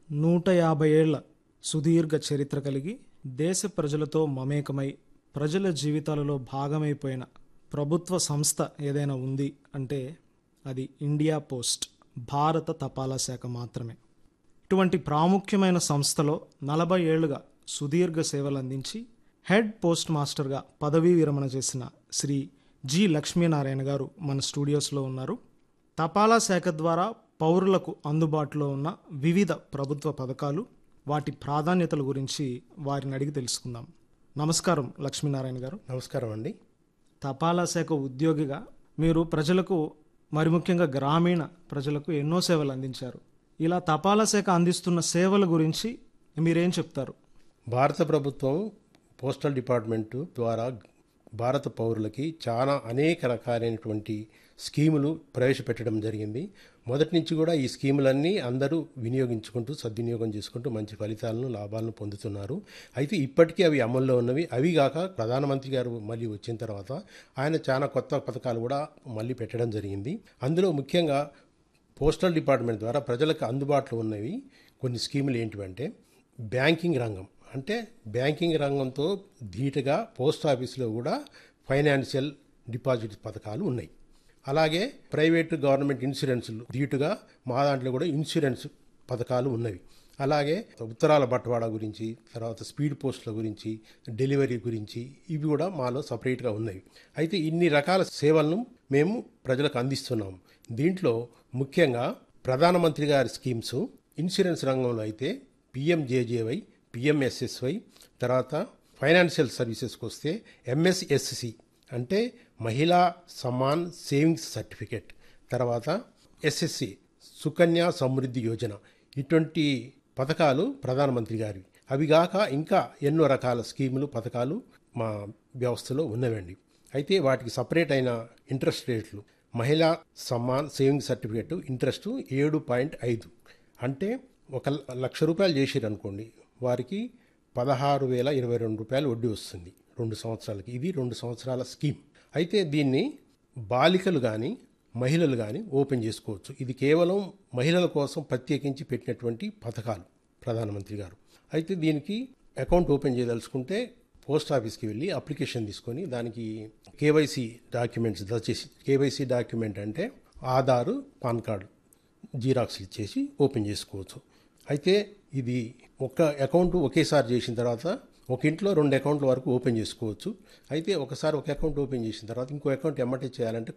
నూట యాభై ఏళ్ల సుదీర్ఘ చరిత్ర కలిగి దేశ ప్రజలతో మమేకమై ప్రజల జీవితాలలో భాగమైపోయిన ప్రభుత్వ సంస్థ ఏదైనా ఉంది అంటే అది ఇండియా పోస్ట్ భారత తపాలా శాఖ మాత్రమే ఇటువంటి ప్రాముఖ్యమైన సంస్థలో నలభై ఏళ్లుగా సుదీర్ఘ సేవలు అందించి హెడ్ పోస్ట్ మాస్టర్గా పదవీ విరమణ చేసిన శ్రీ జి లక్ష్మీనారాయణ గారు మన స్టూడియోస్లో ఉన్నారు తపాలా శాఖ ద్వారా పౌరులకు అందుబాటులో ఉన్న వివిధ ప్రభుత్వ పథకాలు వాటి ప్రాధాన్యతల గురించి వారిని అడిగి తెలుసుకుందాం నమస్కారం లక్ష్మీనారాయణ గారు నమస్కారం అండి తపాలా శాఖ ఉద్యోగిగా మీరు ప్రజలకు మరి ముఖ్యంగా గ్రామీణ ప్రజలకు ఎన్నో సేవలు అందించారు ఇలా తపాలా శాఖ అందిస్తున్న సేవల గురించి మీరేం చెప్తారు భారత ప్రభుత్వం పోస్టల్ డిపార్ట్మెంటు ద్వారా భారత పౌరులకి చాలా అనేక రకాలైనటువంటి స్కీములు ప్రవేశపెట్టడం జరిగింది మొదటి నుంచి కూడా ఈ స్కీములన్నీ అందరూ వినియోగించుకుంటూ సద్వినియోగం చేసుకుంటూ మంచి ఫలితాలను లాభాలను పొందుతున్నారు అయితే ఇప్పటికీ అవి అమల్లో ఉన్నవి అవి కాక ప్రధానమంత్రి గారు మళ్ళీ వచ్చిన తర్వాత ఆయన చాలా కొత్త పథకాలు కూడా మళ్ళీ పెట్టడం జరిగింది అందులో ముఖ్యంగా పోస్టల్ డిపార్ట్మెంట్ ద్వారా ప్రజలకు అందుబాటులో ఉన్నవి కొన్ని స్కీములు ఏంటివంటే బ్యాంకింగ్ రంగం అంటే బ్యాంకింగ్ రంగంతో ధీటుగా పోస్ట్ ఆఫీసులో కూడా ఫైనాన్షియల్ డిపాజిట్ పథకాలు ఉన్నాయి అలాగే ప్రైవేటు గవర్నమెంట్ ఇన్సూరెన్సులు ధీటుగా మా దాంట్లో కూడా ఇన్సూరెన్స్ పథకాలు ఉన్నవి అలాగే ఉత్తరాల బట్వాడా గురించి తర్వాత స్పీడ్ పోస్టుల గురించి డెలివరీ గురించి ఇవి కూడా మాలో సపరేట్గా ఉన్నవి అయితే ఇన్ని రకాల సేవలను మేము ప్రజలకు అందిస్తున్నాము దీంట్లో ముఖ్యంగా ప్రధానమంత్రి గారి స్కీమ్స్ ఇన్సూరెన్స్ రంగంలో అయితే పిఎంజేజేవై పిఎంఎస్ఎస్వై తర్వాత ఫైనాన్షియల్ సర్వీసెస్కి వస్తే ఎంఎస్ఎస్సి అంటే మహిళా సమాన్ సేవింగ్స్ సర్టిఫికేట్ తర్వాత ఎస్ఎస్సి సుకన్య సమృద్ధి యోజన ఇటువంటి పథకాలు ప్రధానమంత్రి గారివి అవి కాక ఇంకా ఎన్నో రకాల స్కీములు పథకాలు మా వ్యవస్థలో ఉన్నవండి అయితే వాటికి సపరేట్ అయిన ఇంట్రెస్ట్ రేట్లు Mahila Samman saving certificate interest ఏడు పాయింట్ ఐదు అంటే ఒక లక్ష రూపాయలు చేసారు అనుకోండి వారికి పదహారు వేల ఇరవై రెండు రూపాయలు వడ్డీ వస్తుంది రెండు సంవత్సరాలకి ఇది రెండు సంవత్సరాల స్కీమ్ అయితే దీన్ని బాలికలు కానీ మహిళలు కానీ ఓపెన్ చేసుకోవచ్చు ఇది కేవలం మహిళల కోసం ప్రత్యేకించి పెట్టినటువంటి పథకాలు ప్రధానమంత్రి గారు అయితే దీనికి అకౌంట్ ఓపెన్ చేయదలుచుకుంటే పోస్ట్ ఆఫీస్కి వెళ్ళి అప్లికేషన్ తీసుకొని దానికి కేవైసీ డాక్యుమెంట్స్ దయచేసి కేవైసీ డాక్యుమెంట్ అంటే ఆధారు పాన్ కార్డు జీరాక్స్ ఇచ్చేసి ఓపెన్ చేసుకోవచ్చు అయితే ఇది ఒక అకౌంట్ ఒకేసారి చేసిన తర్వాత ఒక ఇంట్లో రెండు అకౌంట్ల వరకు ఓపెన్ చేసుకోవచ్చు అయితే ఒకసారి ఒక అకౌంట్ ఓపెన్ చేసిన తర్వాత ఇంకో అకౌంట్ ఎమ్మటే చేయాలంటే